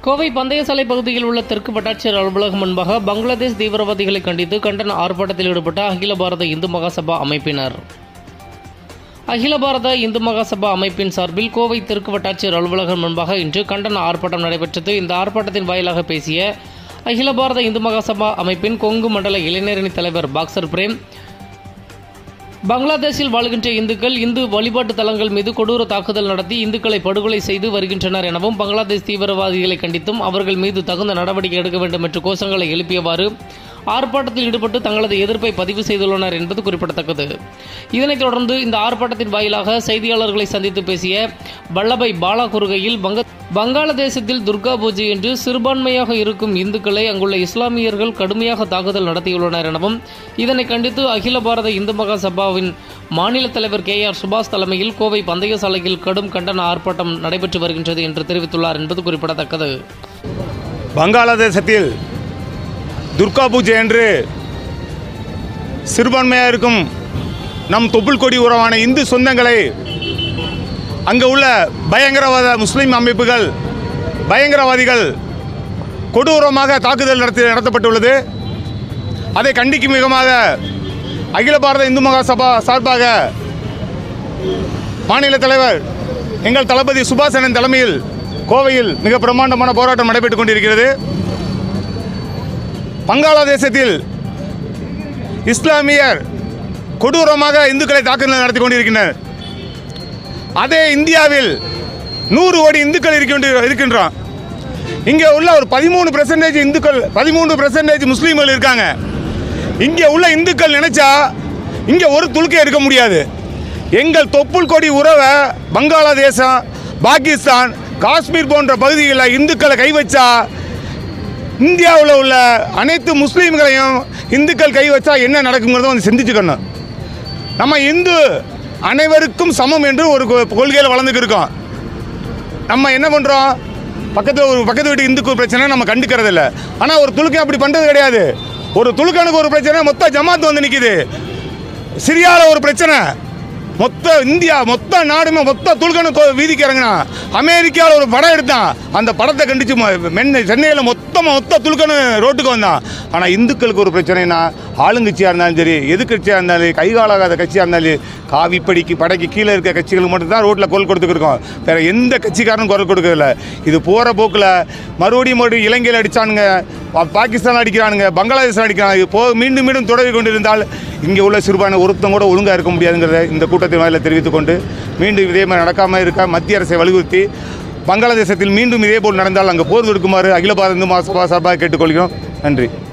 கோவை பந்தயசாலை பகுதியில் உள்ள தெற்கு வட்டாட்சியர் அலுவலகம் முன்பாக பங்களாதேஷ் தீவிரவாதிகளை கண்டித்து கண்டன ஆர்ப்பாட்டத்தில் ஈடுபட்ட அகில பாரத இந்து மகாசபா அமைப்பினர் அகில பாரத இந்து மகாசபா அமைப்பின் சார்பில் கோவை தெற்கு வட்டாட்சியர் அலுவலகம் முன்பாக இன்று கண்டன ஆர்ப்பாட்டம் நடைபெற்றது இந்த ஆர்ப்பாட்டத்தின் வாயிலாக பேசிய அகில பாரத இந்து மகாசபா அமைப்பின் கொங்கு மண்டல இளைஞரணி தலைவர் பாக்சர் பிரேம் பங்களாதேஷில் வாழ்கின்ற இந்துக்கள் இந்து வழிபாட்டு தலங்கள் மீது கொடூர தாக்குதல் நடத்தி இந்துக்களை படுகொலை செய்து வருகின்றனர் எனவும் பங்களாதேஷ் தீவிரவாதிகளை கண்டித்தும் அவர்கள் மீது தகுந்த நடவடிக்கை எடுக்க வேண்டும் என்று கோஷங்களை எழுப்பியவாறு ஆர்ப்பாட்டத்தில் ஈடுபட்டு தங்களது எதிர்ப்பை பதிவு செய்துள்ளனர் என்பது குறிப்பிடத்தக்கது இதனைத் தொடர்ந்து இந்த ஆர்ப்பாட்டத்தின் வாயிலாக செய்தியாளர்களை சந்தித்து பேசிய வல்லபை பாலா கூறுகையில் வங்க வங்காளதேசத்தில் துர்கா பூஜை என்று சிறுபான்மையாக இருக்கும் இந்துக்களை அங்குள்ள இஸ்லாமியர்கள் கடுமையாக தாக்குதல் நடத்தியுள்ளனர் எனவும் இதனை கண்டித்து அகில பாரத இந்து மகா சபாவின் மாநில தலைவர் கே ஆர் சுபாஷ் தலைமையில் கோவை பந்தய சாலையில் கடும் கண்டன ஆர்ப்பாட்டம் நடைபெற்று வருகின்றது என்று தெரிவித்துள்ளார் என்பது குறிப்பிடத்தக்கது வங்காளதேசத்தில் துர்கா பூஜை என்று சிறுபான்மையாக இருக்கும் நம் தொப்புள் கொடி உறவான இந்து சொந்தங்களை அங்கே உள்ள பயங்கரவாத முஸ்லீம் அமைப்புகள் பயங்கரவாதிகள் கொடூரமாக தாக்குதல் நடத்தி நடத்தப்பட்டுள்ளது அதை கண்டிக்கும் விதமாக அகில பாரத இந்து மகா சபா சார்பாக மாநில தலைவர் எங்கள் தளபதி சுபாசனன் தலைமையில் கோவையில் மிக பிரம்மாண்டமான போராட்டம் நடைபெற்றுக் கொண்டிருக்கிறது வங்காளதேசத்தில் இஸ்லாமியர் கொடூரமாக இந்துக்களை தாக்குதல் நடத்தி கொண்டிருக்கின்றனர் அதே இந்தியாவில் நூறு கோடி இந்துக்கள் இருக்கின்ற இருக்கின்றோம் இங்கே உள்ள ஒரு பதிமூணு பெர்சன்டேஜ் இந்துக்கள் பதிமூணு பெர்சன்டேஜ் முஸ்லீம்கள் இருக்காங்க இங்கே உள்ள இந்துக்கள் நினைச்சா இங்கே ஒரு துளுக்கை எடுக்க முடியாது எங்கள் தொப்புள் கொடி உறவை வங்காளதேசம் பாகிஸ்தான் காஷ்மீர் போன்ற பகுதிகளில் இந்துக்களை கை வச்சா இந்தியாவில் உள்ள அனைத்து முஸ்லீம்களையும் இந்துக்கள் கை வச்சா என்ன நடக்குங்கிறத வந்து சிந்திச்சுக்கணும் நம்ம இந்து அனைவருக்கும் சமம் என்று ஒரு கொ- கொள்கையில் வளர்ந்துட்டு இருக்கோம் நம்ம என்ன பண்ணுறோம் பக்கத்தில் ஒரு பக்கத்து வீட்டு இந்துக்கு பிரச்சனை நம்ம கண்டுக்கிறது இல்லை ஆனால் ஒரு துலுக்கன் அப்படி பண்ணுறது கிடையாது ஒரு துலுக்கனுக்கு ஒரு பிரச்சனை மொத்த ஜமாத் வந்து நிற்கிது சிரியாவில் ஒரு பிரச்சனை மொத்த இந்தியா மொத்த நாடுமே மொத்த துலுக்கனு கோ- வீதிக்கு இறங்கினா அமெரிக்காவில் ஒரு படம் எடுத்தான் அந்த படத்தை கண்டிச்சு ம- மென்னை சென்னையில் மொத்தமாக மொத்த துலுக்கனு ரோட்டுக்கு வந்தான் ஆனால் இந்துக்களுக்கு ஒரு பிரச்சனைனா ஆளுங்கட்சியாக இருந்தாலும் சரி எதிர்கட்சியாக இருந்தாலும் கைகாலாகாத கட்சியாக இருந்தாலும் காவிப்படிக்கு படைக்கு கீழே இருக்க கட்சிகளுக்கு மட்டும்தான் ரோட்டில் குரல் கொடுத்துருக்கோம் வேறு எந்த கட்சிக்காரனும் குரல் கொடுக்கறதில்ல இது போகிற போக்கில் மறுபடியும் மறுபடியும் இலங்கையில் அடித்தானுங்க பாகிஸ்தான் அடிக்கிறானுங்க பங்களாதேஷ் அடிக்கிறாங்க இது போ மீண்டும் மீண்டும் தொடர்பு கொண்டிருந்தால் இங்கே உள்ள சிறுபான்மை ஒருத்தம் கூட ஒழுங்காக இருக்க முடியாதுங்கிறத இந்த கூட்டத்தின் வாயில தெரிவித்துக் கொண்டு மீண்டும் இதே மாதிரி நடக்காமல் இருக்க மத்திய அரசை வலியுறுத்தி பங்களாதேசத்தில் மீண்டும் இதே போல் நடந்தால் அங்கே போர் தொடுக்குமாறு அகில பாரத இந்து மகாசபா சார்பாக கேட்டுக்கொள்கிறோம் நன்றி